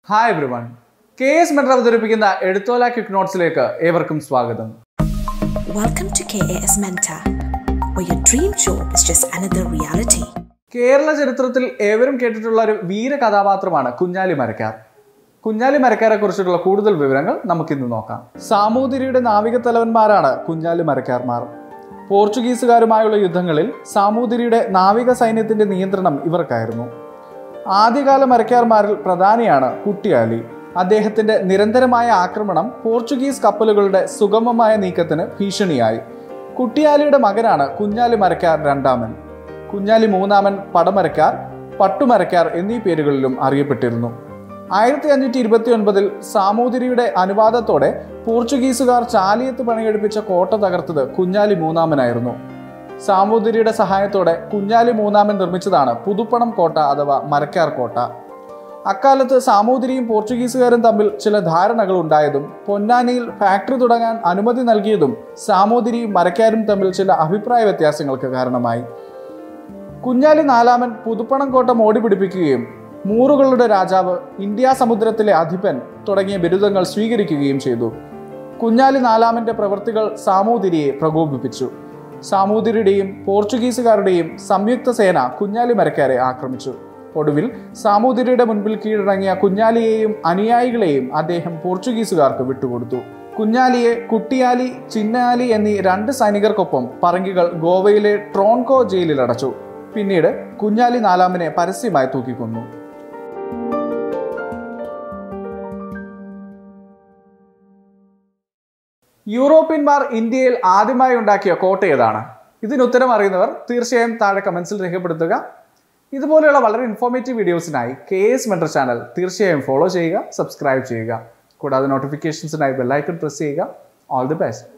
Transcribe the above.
Hi everyone K S mentor അവതരിപ്പിക്കുന്ന എഴുത്തോല quick നോട്ട്സിലേക്ക് ഏവർക്കും സ്വാഗതം Welcome to KAS Mentor, where your dream job is just another reality. Kerala ചരിത്രത്തിൽ ഏവരും കേട്ടിട്ടുള്ള ഒരു വീര കഥാപാത്രമാണ് കുഞ്ഞാലി മരക്കാർ കുഞ്ഞാലി മരക്കാരെ കുറിച്ചിട്ടുള്ള കൂടുതൽ വിവരങ്ങൾ നമുക്കിന്ന് നോക്കാം സാമൂതിരിയുടെ നാവികത്തലവന്മാരാണ് കുഞ്ഞാലി മരക്കാർമാർ പോർച്ചുഗീസുകാരുമായുള്ള യുദ്ധങ്ങളിൽ സാമൂതിരിയുടെ നാവിക സൈന്യത്തിന്റെ നിയന്ത്രണം ഇവർക്കായിരുന്നു ആദ്യകാല മരക്കാർമാരിൽ പ്രധാനിയാണ് കുട്ടിയാലി അദ്ദേഹത്തിന്റെ നിരന്തരമായ ആക്രമണം പോർച്ചുഗീസ് കപ്പലുകളുടെ സുഗമമായ നീക്കത്തിന് ഭീഷണിയായി കുട്ടിയാലിയുടെ മകനാണ് കുഞ്ഞാലി മരക്കാർ രണ്ടാമൻ കുഞ്ഞാലി മൂന്നാമൻ പടമരക്കാർ പട്ടുമരക്കാർ എന്നീ പേരുകളിലും അറിയപ്പെട്ടിരുന്നു ആയിരത്തി അഞ്ഞൂറ്റി ഇരുപത്തി ഒൻപതിൽ സാമൂതിരിയുടെ അനുവാദത്തോടെ പോർച്ചുഗീസുകാർ ചാലിയത്ത് പണിയെടുപ്പിച്ച കോട്ട തകർത്തത് കുഞ്ഞാലി മൂന്നാമനായിരുന്നു സാമൂതിരിയുടെ സഹായത്തോടെ കുഞ്ഞാലി മൂന്നാമൻ നിർമ്മിച്ചതാണ് പുതുപ്പണം കോട്ട അഥവാ മരക്കാർ കോട്ട അക്കാലത്ത് സാമൂതിരിയും പോർച്ചുഗീസുകാരും തമ്മിൽ ചില ധാരണകൾ ഉണ്ടായതും പൊന്നാനിയിൽ ഫാക്ടറി തുടങ്ങാൻ അനുമതി നൽകിയതും സാമൂതിരിയും മരക്കാരും തമ്മിൽ ചില അഭിപ്രായ വ്യത്യാസങ്ങൾക്ക് കാരണമായി കുഞ്ഞാലി നാലാമൻ പുതുപ്പണം കോട്ട മോടി പിടിപ്പിക്കുകയും മൂറുകളുടെ രാജാവ് ഇന്ത്യ സമുദ്രത്തിലെ അധിപൻ തുടങ്ങിയ ബിരുദങ്ങൾ സ്വീകരിക്കുകയും ചെയ്തു കുഞ്ഞാലി നാലാമന്റെ പ്രവൃത്തികൾ സാമൂതിരിയെ പ്രകോപിപ്പിച്ചു സാമൂതിരിയുടെയും പോർച്ചുഗീസുകാരുടെയും സംയുക്ത സേന കുഞ്ഞാലി മരക്കാരെ ആക്രമിച്ചു ഒടുവിൽ സാമൂതിരിയുടെ മുൻപിൽ കീഴടങ്ങിയ കുഞ്ഞാലിയെയും അനുയായികളെയും അദ്ദേഹം പോർച്ചുഗീസുകാർക്ക് വിട്ടുകൊടുത്തു കുഞ്ഞാലിയെ കുട്ടിയാലി ചിന്നാലി എന്നീ രണ്ട് സൈനികർക്കൊപ്പം പറങ്കികൾ ഗോവയിലെ ട്രോൺകോ ജയിലിൽ അടച്ചു പിന്നീട് കുഞ്ഞാലി നാലാമനെ പരസ്യമായി തൂക്കിക്കൊന്നു യൂറോപ്യന്മാർ ഇന്ത്യയിൽ ആദ്യമായി ഉണ്ടാക്കിയ കോട്ട ഏതാണ് ഇതിന് ഉത്തരം അറിയുന്നവർ തീർച്ചയായും താഴെ കമൻസിൽ രേഖപ്പെടുത്തുക ഇതുപോലെയുള്ള വളരെ ഇൻഫോർമേറ്റീവ് വീഡിയോസിനായി കെ എസ് മെൻറ്റർ ചാനൽ തീർച്ചയായും ഫോളോ ചെയ്യുക സബ്സ്ക്രൈബ് ചെയ്യുക കൂടാതെ നോട്ടിഫിക്കേഷൻസിനായി ബെല്ലൈക്കൺ പ്രസ് ചെയ്യുക ഓൾ ദി ബെസ്റ്റ്